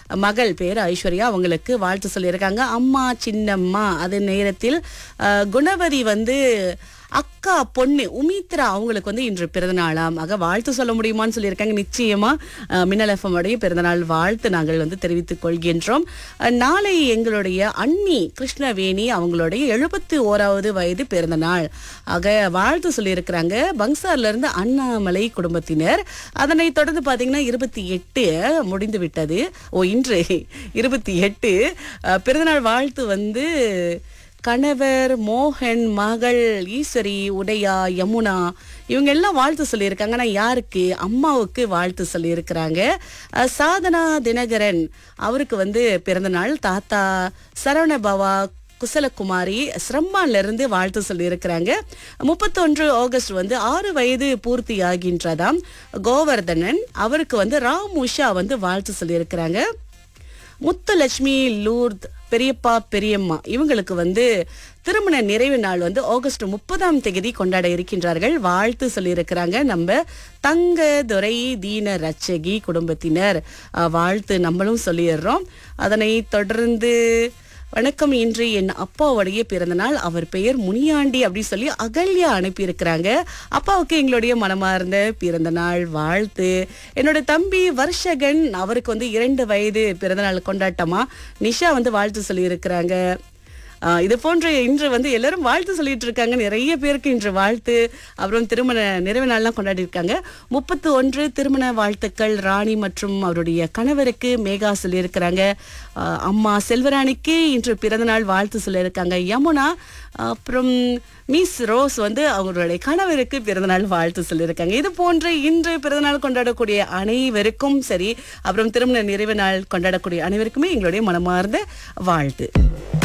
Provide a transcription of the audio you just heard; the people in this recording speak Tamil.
மகள் பேர் ஐஸ்வர்யா அவங்களுக்கு வாழ்த்து சொல்லியிருக்காங்க அம்மா சின்னம்மா அது நேரத்தில் அஹ், குணவதி வந்து அக்கா பொண்ணு உமித்ரா அவங்களுக்கு வந்து இன்று பிறந்தநாளாம் ஆக வாழ்த்து சொல்ல முடியுமான்னு சொல்லியிருக்காங்க நிச்சயமா அஹ், மின்னல் எஃப்எம் உடைய பிறந்தநாள் வாழ்த்து நாங்கள் வந்து தெரிவித்துக் கொள்கின்றோம் அஹ், நாளை எங்களுடைய அண்ணி கிருஷ்ணவேணி அவங்களுடைய எழுபத்தி ஓராவது வயது பிறந்தநாள் ஆக வாழ்த்து சொல்லியிருக்கிறாங்க பங்சார்ல இருந்து அண்ணாமலை குடும்பத்தினர் அதனைத் தொடர்ந்து பாத்தீங்கன்னா இருபத்தி எட்டு முடிந்து விட்டது ஓ இன்று இருபத்தி எட்டு அஹ், பிறந்தநாள் வாழ்த்து வந்து கணவர் மோகன் மகள் ஈஸ்வரி உடையா யமுனா இவங்க எல்லாம் வாழ்த்து சொல்லியிருக்காங்க ஆனா யாருக்கு அம்மாவுக்கு வாழ்த்து சொல்லியிருக்கிறாங்க அஹ், சாதனா தினகரன் அவருக்கு வந்து பிறந்த நாள் தாத்தா சரவணபவா குசலகுமாரி சிரம்மான்ல இருந்து வாழ்த்து சொல்லியிருக்கிறாங்க முப்பத்தொன்று ஆகஸ்ட் வந்து ஆறு வயது பூர்த்தி ஆகின்றதாம் கோவர்தனன் அவருக்கு வந்து ராம் உஷா வந்து வாழ்த்து சொல்லியிருக்கிறாங்க முத்துலட்சுமி லூர்த் பெரியப்பா பெரியம்மா இவங்களுக்கு வந்து திருமண நிறைவு நாள் வந்து ஆகஸ்ட் முப்பதாம் தேதி கொண்டாட இருக்கின்றார்கள் வாழ்த்து சொல்லியிருக்கிறாங்க நம்ம தங்க துரை தீன ரச்சகி குடும்பத்தினர் அஹ், வாழ்த்து நம்மளும் சொல்லிடுறோம் அதனை தொடர்ந்து வணக்கம் இன்று என் அப்பாவுடைய பிறந்தநாள் அவர் பெயர் முனியாண்டி அப்படி சொல்லி அகல்யா அனுப்பியிருக்கிறாங்க அப்பாவுக்கு எங்களுடைய மனமார்ந்த பிறந்த நாள் வாழ்த்து என்னோட தம்பி வர்ஷகன் அவருக்கு வந்து இரண்டு வயது பிறந்தநாள் கொண்டாட்டமா நிஷா வந்து வாழ்த்து சொல்லியிருக்கிறாங்க ஆஹ் இது போன்ற இன்று வந்து எல்லாரும் வாழ்த்து சொல்லிட்டு இருக்காங்க நிறைய பேருக்கு இன்று வாழ்த்து அப்புறம் திருமண நிறைவு நாள்லாம் கொண்டாடி இருக்காங்க முப்பத்து ஒன்று திருமண வாழ்த்துக்கள் ராணி மற்றும் அவருடைய கணவருக்கு மேகா சொல்லியிருக்கிறாங்க ஆஹ் அம்மா செல்வராணிக்கு இன்று பிறந்தநாள் வாழ்த்து சொல்லியிருக்காங்க யமுனா அப்புறம் மிஸ் ரோஸ் வந்து அவங்களுடைய கணவருக்கு பிறந்தநாள் வாழ்த்து சொல்லியிருக்காங்க இது போன்ற இன்று பிறந்தநாள் கொண்டாடக்கூடிய அனைவருக்கும் சரி அப்புறம் திருமண நிறைவு நாள் கொண்டாடக்கூடிய அனைவருக்குமே எங்களுடைய மனமார்ந்த வாழ்த்து